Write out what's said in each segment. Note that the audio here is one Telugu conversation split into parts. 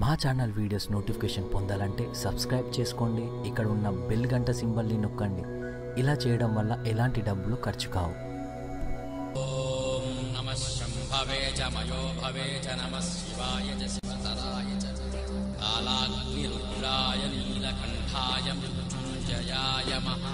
మా ఛానల్ వీడియోస్ నోటిఫికేషన్ పొందాలంటే సబ్స్క్రైబ్ చేసుకోండి ఇక్కడ ఉన్న బెల్ గంట సింబల్ని నొక్కండి ఇలా చేయడం వల్ల ఎలాంటి డబ్బులు ఖర్చు కావు नमः शम्भवे च मयो भवे च नमः शिवाय च शिवतराय च कालाग्निरुद्राय नीलकण्ठाय मृत्युञ्जयाय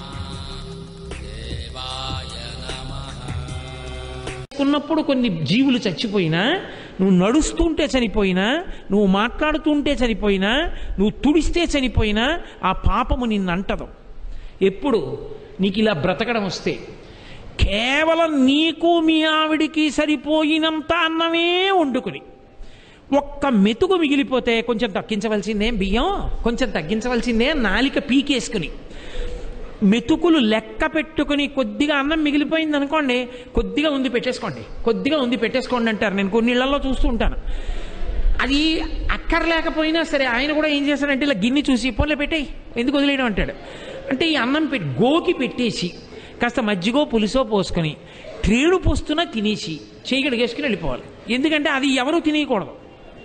महादेवाय नमः ఉన్నప్పుడు కొన్ని జీవులు చచ్చిపోయినా నువ్వు నడుస్తుంటే చనిపోయినా నువ్వు మాట్లాడుతుంటే చనిపోయినా నువ్వు తుడిస్తే చనిపోయినా ఆ పాపము నిన్నంటదు ఎప్పుడు నీకు ఇలా బ్రతకడం వస్తే కేవలం నీకు మీ ఆవిడికి సరిపోయినంత అన్నమే వండుకుని ఒక్క మెతుకు మిగిలిపోతే కొంచెం తగ్గించవలసిందే బియ్యం కొంచెం తగ్గించవలసిందే నాలిక పీకేసుకుని మెతుకులు లెక్క పెట్టుకుని కొద్దిగా అన్నం మిగిలిపోయింది అనుకోండి కొద్దిగా ఉంది పెట్టేసుకోండి కొద్దిగా ఉంది పెట్టేసుకోండి అంటారు నేను కొన్ని ఇళ్లలో చూస్తూ ఉంటాను అది అక్కర్లేకపోయినా సరే ఆయన కూడా ఏం చేస్తాడంటే ఇలా గిన్నె చూసి పోన్లే పెట్టేయి ఎందుకు వదిలేయడం అంటాడు అంటే ఈ అన్నం పెట్టి గోకి పెట్టేసి కాస్త మజ్జిగో పులుసో పోసుకొని ట్రేడు పోస్తున్నా తినేసి చేయగడిగేసుకుని వెళ్ళిపోవాలి ఎందుకంటే అది ఎవరు తినేయకూడదు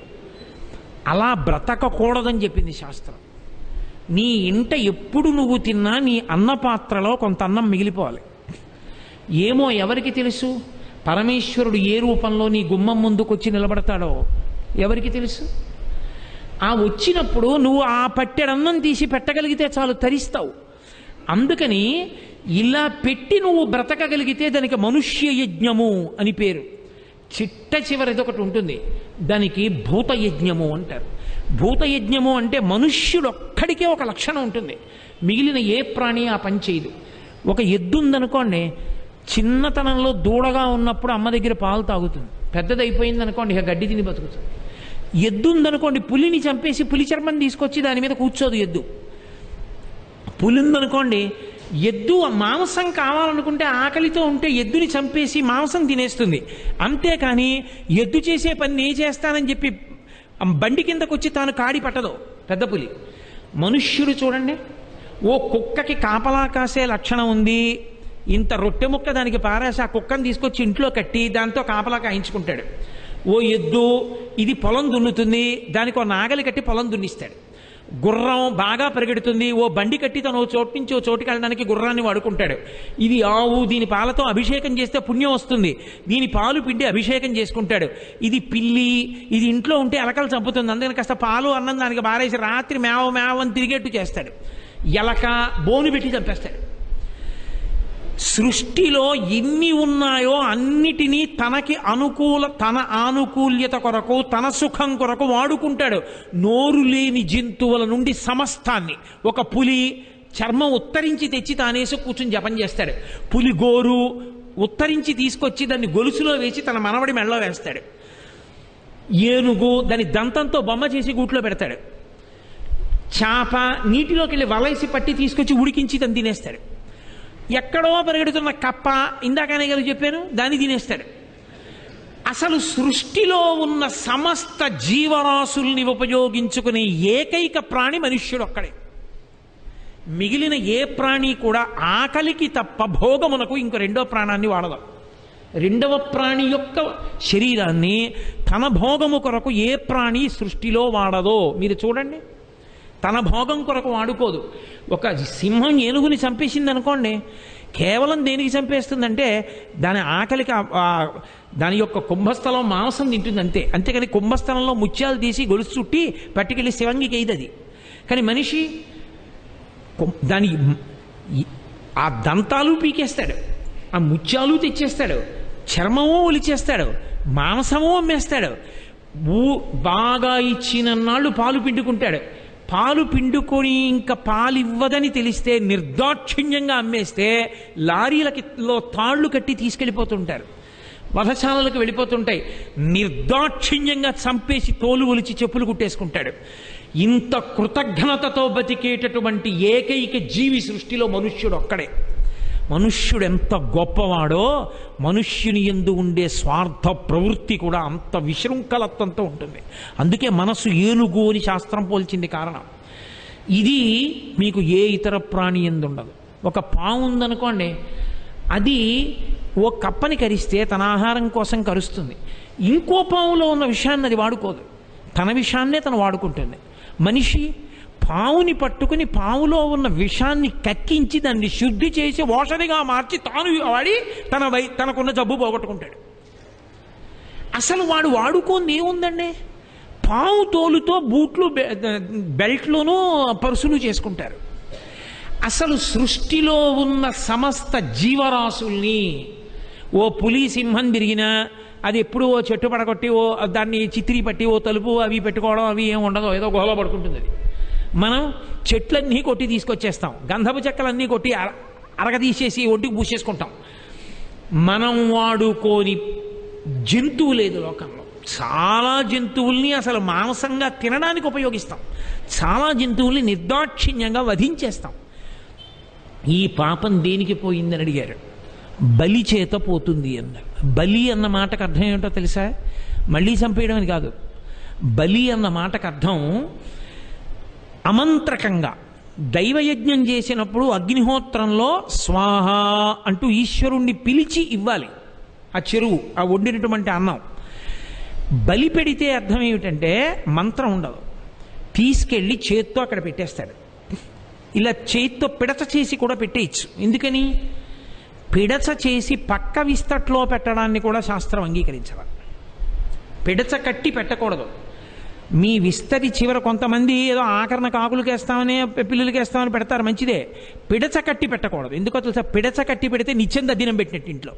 అలా బ్రతకకూడదని చెప్పింది శాస్త్రం నీ ఇంట ఎప్పుడు నువ్వు తిన్నా నీ అన్న పాత్రలో కొంత అన్నం మిగిలిపోవాలి ఏమో ఎవరికి తెలుసు పరమేశ్వరుడు ఏ రూపంలో నీ గుమ్మం ముందుకొచ్చి నిలబడతాడో ఎవరికి తెలుసు ఆ వచ్చినప్పుడు నువ్వు ఆ పట్టెడన్నం తీసి పెట్టగలిగితే చాలు తరిస్తావు అందుకని ఇలా పెట్టి నువ్వు బ్రతకగలిగితే దానికి మనుష్య యజ్ఞము అని పేరు చిట్ట చివరిది ఒకటి ఉంటుంది దానికి భూతయజ్ఞము అంటారు భూతయజ్ఞము అంటే మనుష్యుడు ఒక్కడికే ఒక లక్షణం ఉంటుంది మిగిలిన ఏ ప్రాణి ఆ పని చేయదు ఒక ఎద్దు ఉందనుకోండి చిన్నతనంలో దూడగా ఉన్నప్పుడు అమ్మ దగ్గర పాలు తాగుతుంది పెద్దదైపోయింది అనుకోండి ఇక గడ్డి తిని బతుకుతుంది ఎద్దు ఉందనుకోండి పులిని చంపేసి పులి చర్మం తీసుకొచ్చి దాని మీద కూర్చోదు ఎద్దు పులి ఉందనుకోండి ఎద్దు మాంసం కావాలనుకుంటే ఆకలితో ఉంటే ఎద్దుని చంపేసి మాంసం తినేస్తుంది అంతేకాని ఎద్దు చేసే పని నేను చేస్తానని చెప్పి బండి కిందకు వచ్చి తాను కాడి పట్టదు పెద్ద పులి మనుష్యుడు చూడండి ఓ కుక్కకి కాపలా కాసే లక్షణం ఉంది ఇంత రొట్టె ముక్క దానికి పారేసి ఆ కుక్కను తీసుకొచ్చి ఇంట్లో కట్టి దాంతో కాపలా కాయించుకుంటాడు ఓ ఎద్దు ఇది పొలం దున్నుతుంది దానికి ఓ నాగలి కట్టి పొలం దున్నిస్తాడు గుర్రం బాగా పరిగెడుతుంది ఓ బండి కట్టి తను ఓ చోటు నుంచి ఓ చోటుకి వెళ్ళడానికి గుర్రాన్ని వాడుకుంటాడు ఇది ఆవు దీని పాలతో అభిషేకం చేస్తే పుణ్యం వస్తుంది దీని పాలు పిండి అభిషేకం చేసుకుంటాడు ఇది పిల్లి ఇది ఇంట్లో ఉంటే ఎలకలు చంపుతుంది అందుకని కాస్త పాలు అన్నం దానికి బారేసి రాత్రి మేవ మేవ అని తిరిగేట్టు చేస్తాడు ఎలక బోను పెట్టి చంపేస్తాడు సృష్టిలో ఎన్ని ఉన్నాయో అన్నిటినీ తనకి అనుకూల తన ఆనుకూల్యత కొరకు తన సుఖం కొరకు వాడుకుంటాడు నోరు లేని జంతువుల నుండి సమస్తాన్ని ఒక పులి చర్మం ఉత్తరించి తెచ్చి తానేసి కూర్చుని జపం చేస్తాడు పులి గోరు ఉత్తరించి తీసుకొచ్చి దాన్ని గొలుసులో వేసి తన మనవడి మెడలో వేస్తాడు ఏనుగు దాని దంతంతో బొమ్మ చేసి గూట్లో పెడతాడు చాప నీటిలోకి వెళ్ళి వలైసి పట్టి తీసుకొచ్చి ఉడికించి దాన్ని తినేస్తాడు ఎక్కడో పరిగెడుతున్న కప్ప ఇందాకనే కదా చెప్పాను దాన్ని తినేస్తాడు అసలు సృష్టిలో ఉన్న సమస్త జీవరాశుల్ని ఉపయోగించుకునే ఏకైక ప్రాణి మనుష్యుడు ఒక్కడే మిగిలిన ఏ ప్రాణి కూడా ఆకలికి తప్ప భోగమునకు ఇంకో రెండో ప్రాణాన్ని వాడదు రెండవ ప్రాణి యొక్క శరీరాన్ని తన భోగము కొరకు ఏ ప్రాణి సృష్టిలో వాడదో మీరు చూడండి తన భోగం కొరకు వాడుకోదు ఒక సింహం ఏనుగుని చంపేసింది అనుకోండి కేవలం దేనికి చంపేస్తుందంటే దాని ఆకలికి ఆ- ఆ దాని యొక్క కుంభస్థలం మాంసం తింటుంది అంతే అంతేకాని కుంభస్థలంలో ముత్యాలు తీసి గొలుసు చుట్టి పట్టుకెళ్ళి శివంగికి వేయదు అది కానీ మనిషి కొం- దాని ఈ- ఆ దంతాలు పీకేస్తాడు ఆ ముత్యాలు తెచ్చేస్తాడు చర్మము ఒలిచేస్తాడు మాంసము అమ్మేస్తాడు ఊ బాగా ఇచ్చిన నాళ్ళు పాలు పిండుకుంటాడు పాలు పిండుకొని ఇంకా పాలు ఇవ్వదని తెలిస్తే నిర్దాక్షిణ్యంగా అమ్మేస్తే లారీలకి లో తాళ్లు కట్టి తీసుకెళ్ళిపోతుంటారు వధశాలలకు వెళ్ళిపోతుంటాయి నిర్దాక్షిణ్యంగా చంపేసి తోలు ఒలిచి చెప్పులు కుట్టేసుకుంటాడు ఇంత కృతజ్ఞతతో బతికేటటువంటి ఏకైక జీవి సృష్టిలో మనుష్యుడు ఒక్కడే మనుష్యుడు ఎంత గొప్పవాడో మనుష్యుని ఎందు ఉండే స్వార్థ ప్రవృత్తి కూడా అంత విశృంఖలత్వంతో ఉంటుంది అందుకే మనసు ఏనుగు అని శాస్త్రం పోల్చింది కారణం ఇది మీకు ఏ ఇతర ప్రాణి ఎందు ఉండదు ఒక పాము ఉందనుకోండి అది ఓ కప్పని కరిస్తే తన ఆహారం కోసం కరుస్తుంది ఇంకో పాములో ఉన్న విషయాన్ని అది వాడుకోదు తన విషాన్నే తను వాడుకుంటుంది మనిషి పావుని పట్టుకుని పావులో ఉన్న విషాన్ని కక్కించి దాన్ని శుద్ధి చేసి ఓషధిగా మార్చి తాను వాడి తన వై తనకున్న జబ్బు పోగొట్టుకుంటాడు అసలు వాడు వాడుకోంది ఏముందండి పావు తోలుతో బూట్లు బె- బెల్ట్లోనూ పరుసులు చేసుకుంటారు అసలు సృష్టిలో ఉన్న సమస్త జీవరాశుల్ని ఓ పులి సింహం తిరిగినా అది ఎప్పుడు ఓ చెట్టు పడగొట్టి ఓ దాన్ని చిత్రీ పట్టి ఓ తలుపు అవి పెట్టుకోవడం అవి ఏం ఉండదు ఏదో గోల పడుకుంటుంది అది మనం చెట్లన్నీ కొట్టి తీసుకొచ్చేస్తాం గంధపు చెక్కలన్నీ కొట్టి అర అరగదీసేసి ఒంటికి పూసేసుకుంటాం మనం వాడుకోని జంతువు లేదు లోకంలో చాలా జంతువుల్ని అసలు మాంసంగా తినడానికి ఉపయోగిస్తాం చాలా జంతువుల్ని నిర్దాక్షిణ్యంగా వధించేస్తాం ఈ పాపం దేనికి పోయిందని అడిగారు బలి చేత పోతుంది అన్నారు బలి అన్న మాటకు అర్థం ఏమిటో తెలుసా మళ్ళీ చంపేయడం అని కాదు బలి అన్న మాటకు అర్థం అమంత్రకంగా దైవయజ్ఞం చేసినప్పుడు అగ్నిహోత్రంలో స్వాహ అంటూ ఈశ్వరుణ్ణి పిలిచి ఇవ్వాలి ఆ చెరువు ఆ వండినటువంటి అన్నం బలి పెడితే అర్థం ఏమిటంటే మంత్రం ఉండదు తీసుకెళ్ళి చేత్తో అక్కడ పెట్టేస్తాడు ఇలా చేత్తో పిడచ చేసి కూడా పెట్టేయచ్చు ఎందుకని పిడచ చేసి పక్క విస్తట్లో పెట్టడాన్ని కూడా శాస్త్రం అంగీకరించాలి పిడచ కట్టి పెట్టకూడదు మీ విస్తరి చివర కొంతమంది ఏదో ఆకరణ కాకులకి వేస్తామని పిల్లలకి వేస్తామని పెడతారు మంచిదే పిడచ కట్టి పెట్టకూడదు ఎందుకో తెలుసా పిడచ కట్టి పెడితే నిత్యం దద్దినం పెట్టినట్టు ఇంట్లో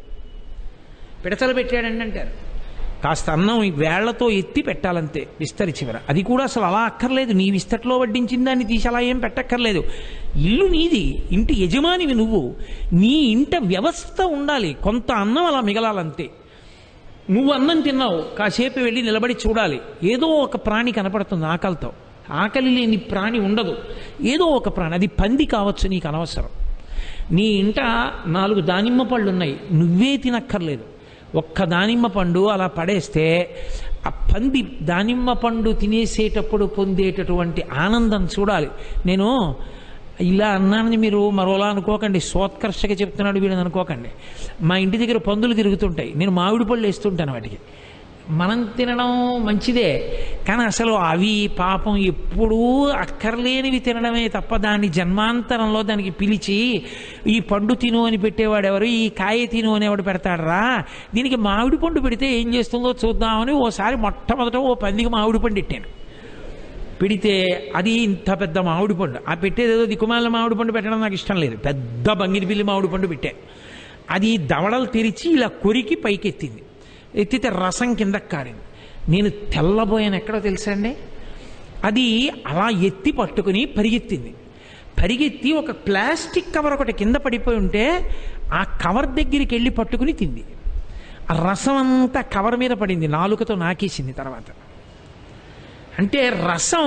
పిడచలు పెట్టాడండి అంటారు కాస్త అన్నం ఈ వేళ్లతో ఎత్తి పెట్టాలంతే విస్తరి చివర అది కూడా అసలు అలా అక్కర్లేదు నీ విస్తట్లో వడ్డించిన దాన్ని తీసి అలా ఏం పెట్టక్కర్లేదు ఇల్లు నీది ఇంటి యజమానివి నువ్వు నీ ఇంట వ్యవస్థ ఉండాలి కొంత అన్నం అలా మిగలాలంతే నువ్వు అన్నం తిన్నావు కాసేపు వెళ్ళి నిలబడి చూడాలి ఏదో ఒక ప్రాణి కనపడుతుంది ఆకలితో ఆకలి లేని ప్రాణి ఉండదు ఏదో ఒక ప్రాణి అది పంది కావచ్చు నీకు అనవసరం నీ ఇంట నాలుగు దానిమ్మ పళ్ళు ఉన్నాయి నువ్వే తినక్కర్లేదు ఒక్క దానిమ్మ పండు అలా పడేస్తే ఆ పంది దానిమ్మ పండు తినేసేటప్పుడు పొందేటటువంటి ఆనందం చూడాలి నేను ఇలా అన్నానని మీరు మరోలా అనుకోకండి సోత్కర్షగా చెప్తున్నాడు వీళ్ళని అనుకోకండి మా ఇంటి దగ్గర పందులు తిరుగుతుంటాయి నేను మామిడి పళ్ళు వేస్తుంటాను వాటికి మనం తినడం మంచిదే కానీ అసలు అవి పాపం ఎప్పుడూ అక్కర్లేనివి తినడమే తప్ప దాన్ని జన్మాంతరంలో దానికి పిలిచి ఈ పండు తిను అని పెట్టేవాడు ఎవరు ఈ కాయ తిను అనేవాడు పెడతాడరా దీనికి మామిడి పండు పెడితే ఏం చేస్తుందో చూద్దామని ఓసారి మొట్టమొదట ఓ పందికి మామిడి పండు ఇట్టాను పెడితే అది ఇంత పెద్ద మామిడి పండు ఆ పెట్టేది ఏదో దిక్కుమాల మామిడి పండు పెట్టడం నాకు ఇష్టం లేదు పెద్ద బంగిరిపిల్లి మామిడి పండు పెట్టా అది దవడలు తెరిచి ఇలా కొరికి పైకెత్తింది ఎత్తితే రసం కింద కారింది నేను తెల్లబోయాను ఎక్కడో తెలుసా అండి అది అలా ఎత్తి పట్టుకుని పరిగెత్తింది పరిగెత్తి ఒక ప్లాస్టిక్ కవర్ ఒకటి కింద పడిపోయి ఉంటే ఆ కవర్ దగ్గరికి వెళ్ళి పట్టుకుని తింది ఆ రసం అంతా కవర్ మీద పడింది నాలుకతో నాకేసింది తర్వాత అంటే రసం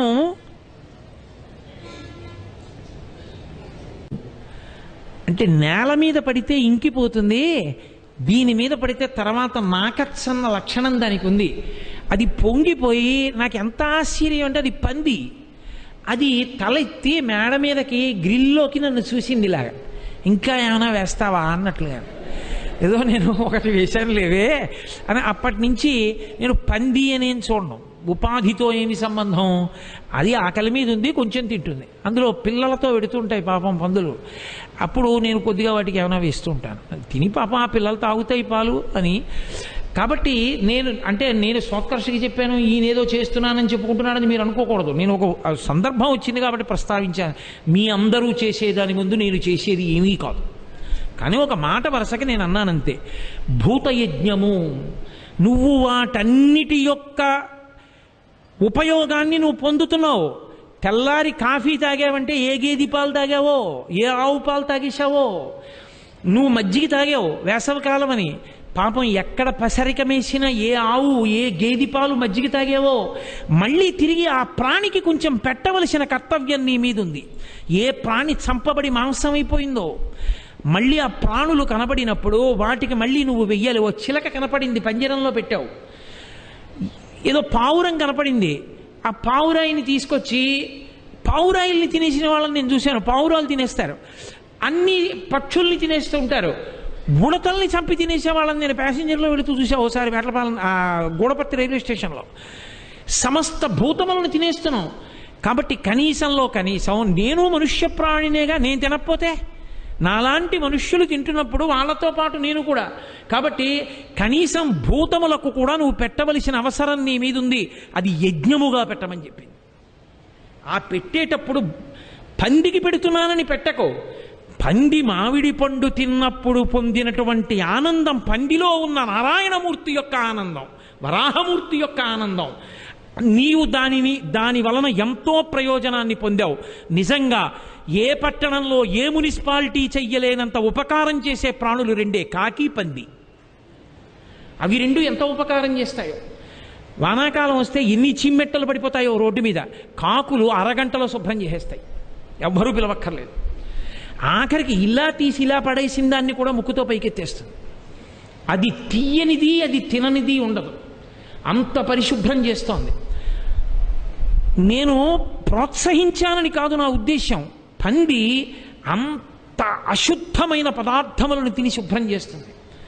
అంటే నేల మీద పడితే ఇంకిపోతుంది దీని మీద పడితే తర్వాత నాకచ్చన్న లక్షణం దానికి ఉంది అది పొంగిపోయి నాకు ఎంత ఆశ్చర్యం అంటే అది పంది అది తలెత్తి మేడ మీదకి గ్రిల్లోకి నన్ను చూసింది ఇలాగా ఇంకా ఏమైనా వేస్తావా అన్నట్లుగా ఏదో నేను ఒకటి వేశాను లేవే అని అప్పటి నుంచి నేను పంది అనేం చూడను ఉపాధితో ఏమి సంబంధం అది ఆకలి మీద ఉంది కొంచెం తింటుంది అందులో పిల్లలతో పెడుతుంటాయి పాపం పందులు అప్పుడు నేను కొద్దిగా వాటికి ఏమైనా వేస్తూ ఉంటాను తిని పాపం ఆ పిల్లలు తాగుతాయి పాలు అని కాబట్టి నేను అంటే నేను స్వత్కర్షకి చెప్పాను ఈయన ఏదో చేస్తున్నానని చెప్పుకుంటున్నాడని మీరు అనుకోకూడదు నేను ఒక ఆ సందర్భం వచ్చింది కాబట్టి ప్రస్తావించాను మీ అందరూ చేసేదాని ముందు నేను చేసేది ఏమీ కాదు కానీ ఒక మాట వరుసకి నేను అన్నానంతే భూతయజ్ఞము నువ్వు వాటన్నిటి యొక్క ఉపయోగాన్ని నువ్వు పొందుతున్నావు తెల్లారి కాఫీ తాగావంటే ఏ గేది పాలు తాగావో ఏ ఆవు పాలు తాగేశావో నువ్వు మజ్జిగ తాగావు వేసవకాలం అని పాపం ఎక్కడ పసరికమేసిన ఏ ఆవు ఏ గేది పాలు మజ్జిగ తాగావో మళ్ళీ తిరిగి ఆ ప్రాణికి కొంచెం పెట్టవలసిన కర్తవ్యం నీ మీద ఉంది ఏ ప్రాణి చంపబడి మాంసం అయిపోయిందో మళ్ళీ ఆ ప్రాణులు కనబడినప్పుడు వాటికి మళ్ళీ నువ్వు వెయ్యాలి ఓ చిలక కనపడింది పంజరంలో పెట్టావు ఏదో పావురం కనపడింది ఆ పావురాయిని తీసుకొచ్చి పావురాయిల్ని తినేసిన వాళ్ళని నేను చూశాను పావురాలు తినేస్తారు అన్ని పక్షుల్ని తినేస్తూ ఉంటారు ఉడతల్ని చంపి తినేసే వాళ్ళని నేను ప్యాసింజర్లో వెళుతూ చూసా ఓసారి వేటలపాలెం ఆ గూడపర్తి రైల్వే స్టేషన్లో సమస్త భూతములను తినేస్తున్నాం కాబట్టి కనీసంలో కనీసం నేను మనుష్య ప్రాణినేగా నేను తినకపోతే నాలాంటి మనుష్యులు తింటున్నప్పుడు వాళ్ళతో పాటు నేను కూడా కాబట్టి కనీసం భూతములకు కూడా నువ్వు పెట్టవలసిన అవసరం నీ మీద ఉంది అది యజ్ఞముగా పెట్టమని చెప్పింది ఆ పెట్టేటప్పుడు పందికి పెడుతున్నానని పెట్టకు పంది మామిడి పండు తిన్నప్పుడు పొందినటువంటి ఆనందం పందిలో ఉన్న నారాయణమూర్తి యొక్క ఆనందం వరాహమూర్తి యొక్క ఆనందం నీవు దానిని దాని వలన ఎంతో ప్రయోజనాన్ని పొందావు నిజంగా ఏ పట్టణంలో ఏ మున్సిపాలిటీ చెయ్యలేనంత ఉపకారం చేసే ప్రాణులు రెండే కాకి పంది అవి రెండు ఎంత ఉపకారం చేస్తాయో వానాకాలం వస్తే ఎన్ని చిమ్మెట్టలు పడిపోతాయో రోడ్డు మీద కాకులు అరగంటలో శుభ్రం చేసేస్తాయి ఎవ్వరూ పిలవక్కర్లేదు ఆఖరికి ఇలా తీసి ఇలా పడేసిన దాన్ని కూడా ముక్కుతో పైకెత్తేస్తుంది అది తీయనిది అది తిననిది ఉండదు అంత పరిశుభ్రం చేస్తోంది నేను ప్రోత్సహించానని కాదు నా ఉద్దేశం పంది అంత అశుద్ధమైన పదార్థములను తిని శుభ్రం చేస్తుంది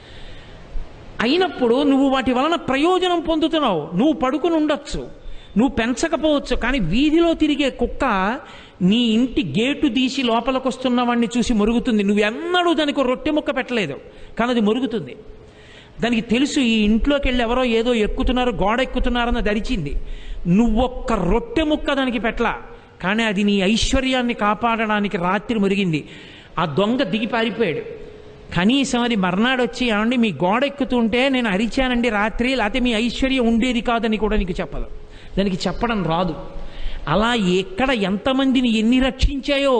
అయినప్పుడు నువ్వు వాటి వలన ప్రయోజనం పొందుతున్నావు నువ్వు పడుకుని ఉండొచ్చు నువ్వు పెంచకపోవచ్చు కానీ వీధిలో తిరిగే కుక్క నీ ఇంటి గేటు తీసి లోపలికి వస్తున్న వాడిని చూసి మురుగుతుంది నువ్వు ఎన్నడూ దానికి ఒక రొట్టె ముక్క పెట్టలేదు కానీ అది మురుగుతుంది దానికి తెలుసు ఈ ఇంట్లోకి వెళ్ళి ఎవరో ఏదో ఎక్కుతున్నారు గోడ ఎక్కుతున్నారని దరిచింది నువ్వొక్క రొట్టె ముక్క దానికి పెట్టలా కానీ అది నీ ఐశ్వర్యాన్ని కాపాడడానికి రాత్రి మురిగింది ఆ దొంగ దిగి పారిపోయాడు కనీసం అది మర్నాడు వచ్చి ఏమండి మీ గోడ ఎక్కుతుంటే నేను అరిచానండి రాత్రి లేకపోతే మీ ఐశ్వర్యం ఉండేది కాదని కూడా నీకు చెప్పదు దానికి చెప్పడం రాదు అలా ఎక్కడ ఎంతమందిని ఎన్ని రక్షించాయో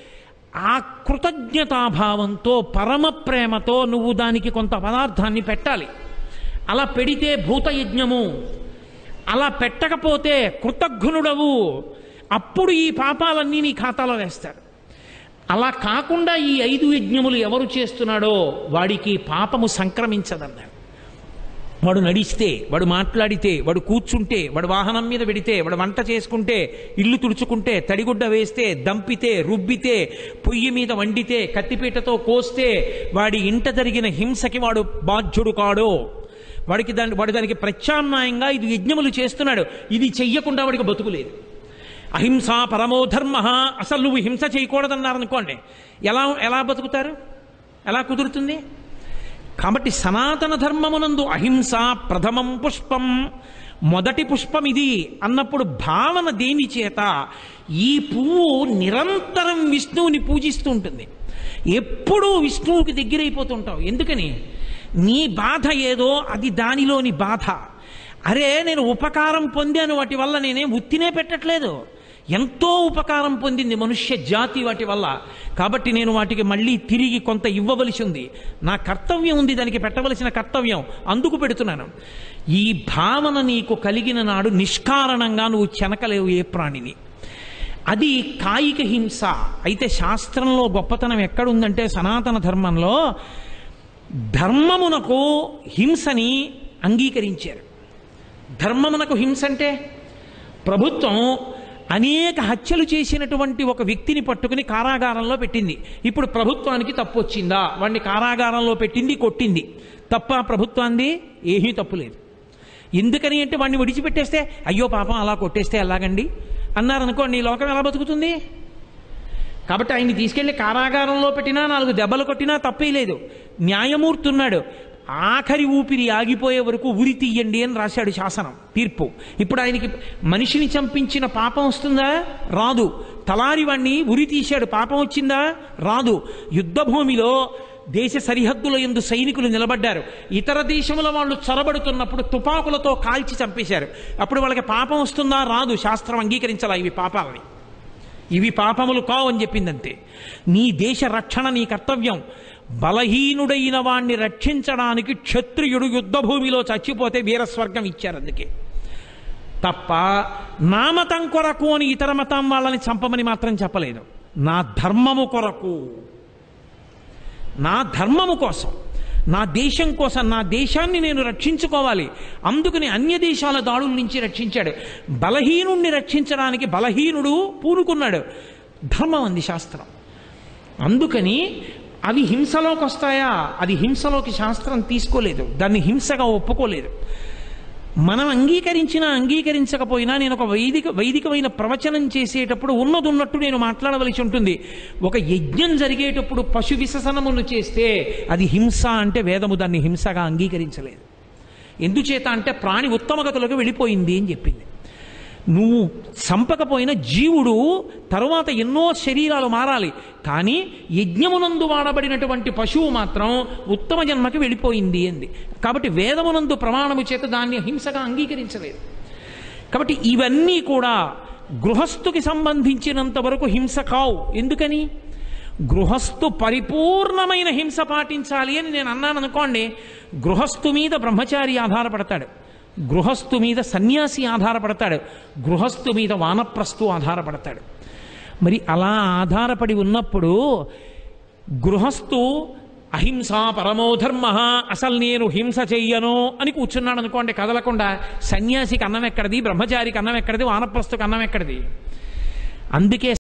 ఆ కృతజ్ఞతాభావంతో పరమ ప్రేమతో నువ్వు దానికి కొంత పదార్థాన్ని పెట్టాలి అలా పెడితే భూతయజ్ఞము అలా పెట్టకపోతే కృతజ్ఞుడవు అప్పుడు ఈ పాపాలన్నీ నీ ఖాతాలో వేస్తారు అలా కాకుండా ఈ ఐదు యజ్ఞములు ఎవరు చేస్తున్నాడో వాడికి పాపము సంక్రమించదన్నారు వాడు నడిస్తే వాడు మాట్లాడితే వాడు కూర్చుంటే వాడు వాహనం మీద పెడితే వాడు వంట చేసుకుంటే ఇల్లు తుడుచుకుంటే తడిగుడ్డ వేస్తే దంపితే రుబ్బితే పొయ్యి మీద వండితే కత్తిపీటతో కోస్తే వాడి ఇంట జరిగిన హింసకి వాడు బాధ్యుడు కాడు వాడికి దాని వాడు దానికి ప్రత్యామ్నాయంగా ఇది యజ్ఞములు చేస్తున్నాడు ఇది చెయ్యకుండా వాడికి బతుకులేదు అహింస పరమో ధర్మ అసలు నువ్వు హింస చేయకూడదన్నారనుకోండి ఎలా ఎలా బతుకుతారు ఎలా కుదురుతుంది కాబట్టి సనాతన ధర్మమునందు అహింస ప్రథమం పుష్పం మొదటి పుష్పం ఇది అన్నప్పుడు భావన దేని చేత ఈ పువ్వు నిరంతరం విష్ణువుని పూజిస్తూ ఉంటుంది ఎప్పుడూ విష్ణువుకి దగ్గరైపోతుంటావు ఎందుకని నీ బాధ ఏదో అది దానిలోని బాధ అరే నేను ఉపకారం పొందాను వాటి వల్ల నేనేం ఉత్తినే పెట్టట్లేదు ఎంతో ఉపకారం పొందింది మనుష్య జాతి వాటి వల్ల కాబట్టి నేను వాటికి మళ్ళీ తిరిగి కొంత ఇవ్వవలసి ఉంది నా కర్తవ్యం ఉంది దానికి పెట్టవలసిన కర్తవ్యం అందుకు పెడుతున్నాను ఈ భావన నీకు కలిగిన నాడు నిష్కారణంగా నువ్వు చెనకలేవు ఏ ప్రాణిని అది కాయిక హింస అయితే శాస్త్రంలో గొప్పతనం ఎక్కడుందంటే సనాతన ధర్మంలో ధర్మమునకు హింసని అంగీకరించారు ధర్మమునకు హింస అంటే ప్రభుత్వం అనేక హత్యలు చేసినటువంటి ఒక వ్యక్తిని పట్టుకుని కారాగారంలో పెట్టింది ఇప్పుడు ప్రభుత్వానికి తప్పు వచ్చిందా వాడిని కారాగారంలో పెట్టింది కొట్టింది తప్ప ప్రభుత్వాన్ని ఏమీ తప్పు లేదు ఎందుకని అంటే వాడిని విడిచిపెట్టేస్తే అయ్యో పాపం అలా కొట్టేస్తే ఎలాగండి అన్నారనుకోండి ఈ లోకం ఎలా బతుకుతుంది కాబట్టి ఆయన్ని తీసుకెళ్లి కారాగారంలో పెట్టినా నాలుగు దెబ్బలు కొట్టినా తప్పే లేదు న్యాయమూర్తి ఉన్నాడు ఆఖరి ఊపిరి ఆగిపోయే వరకు ఉరి తీయండి అని రాశాడు శాసనం తీర్పు ఇప్పుడు ఆయనకి మనిషిని చంపించిన పాపం వస్తుందా రాదు తలారి వాణ్ణి ఉరి తీశాడు పాపం వచ్చిందా రాదు యుద్ధ భూమిలో దేశ సరిహద్దుల ఎందు సైనికులు నిలబడ్డారు ఇతర దేశముల వాళ్ళు చొరబడుతున్నప్పుడు తుపాకులతో కాల్చి చంపేశారు అప్పుడు వాళ్ళకి పాపం వస్తుందా రాదు శాస్త్రం అంగీకరించాలా ఇవి పాపాలని ఇవి పాపములు కావు అని చెప్పిందంతే నీ దేశ రక్షణ నీ కర్తవ్యం బలహీనుడైన వాణ్ణి రక్షించడానికి క్షత్రియుడు యుద్ధభూమిలో చచ్చిపోతే వీరస్వర్గం ఇచ్చారు అందుకే తప్ప నా మతం కొరకు అని ఇతర మతం వాళ్ళని చంపమని మాత్రం చెప్పలేదు నా ధర్మము కొరకు నా ధర్మము కోసం నా దేశం కోసం నా దేశాన్ని నేను రక్షించుకోవాలి అందుకని అన్య దేశాల దాడుల నుంచి రక్షించాడు బలహీనుణ్ణి రక్షించడానికి బలహీనుడు పూనుకున్నాడు ధర్మం అంది శాస్త్రం అందుకని అవి హింసలోకి వస్తాయా అది హింసలోకి శాస్త్రం తీసుకోలేదు దాన్ని హింసగా ఒప్పుకోలేదు మనం అంగీకరించినా అంగీకరించకపోయినా నేను ఒక వైదిక వైదికమైన ప్రవచనం చేసేటప్పుడు ఉన్నది ఉన్నట్టు నేను మాట్లాడవలసి ఉంటుంది ఒక యజ్ఞం జరిగేటప్పుడు పశు విససనమును చేస్తే అది హింస అంటే వేదము దాన్ని హింసగా అంగీకరించలేదు ఎందుచేత అంటే ప్రాణి ఉత్తమగతులకు వెళ్ళిపోయింది అని చెప్పింది నువ్వు చంపకపోయిన జీవుడు తరువాత ఎన్నో శరీరాలు మారాలి కానీ యజ్ఞమునందు వాడబడినటువంటి పశువు మాత్రం ఉత్తమ జన్మకి వెళ్ళిపోయింది అంది కాబట్టి వేదమునందు ప్రమాణము చేత దాన్ని హింసగా అంగీకరించలేదు కాబట్టి ఇవన్నీ కూడా గృహస్థుకి సంబంధించినంత వరకు హింస కావు ఎందుకని గృహస్థు పరిపూర్ణమైన హింస పాటించాలి అని నేను అన్నాను అనుకోండి గృహస్థు మీద బ్రహ్మచారి ఆధారపడతాడు గృహస్థు మీద సన్యాసి ఆధారపడతాడు గృహస్థు మీద వానప్రస్థు ఆధారపడతాడు మరి అలా ఆధారపడి ఉన్నప్పుడు గృహస్థు అహింస పరమో ధర్మ అసలు నేను హింస చెయ్యను అని కూర్చున్నాడు అనుకోండి కదలకుండా సన్యాసికి అన్నం ఎక్కడిది బ్రహ్మచారికి అన్నం ఎక్కడిది వానప్రస్థుకి అన్నం ఎక్కడిది అందుకే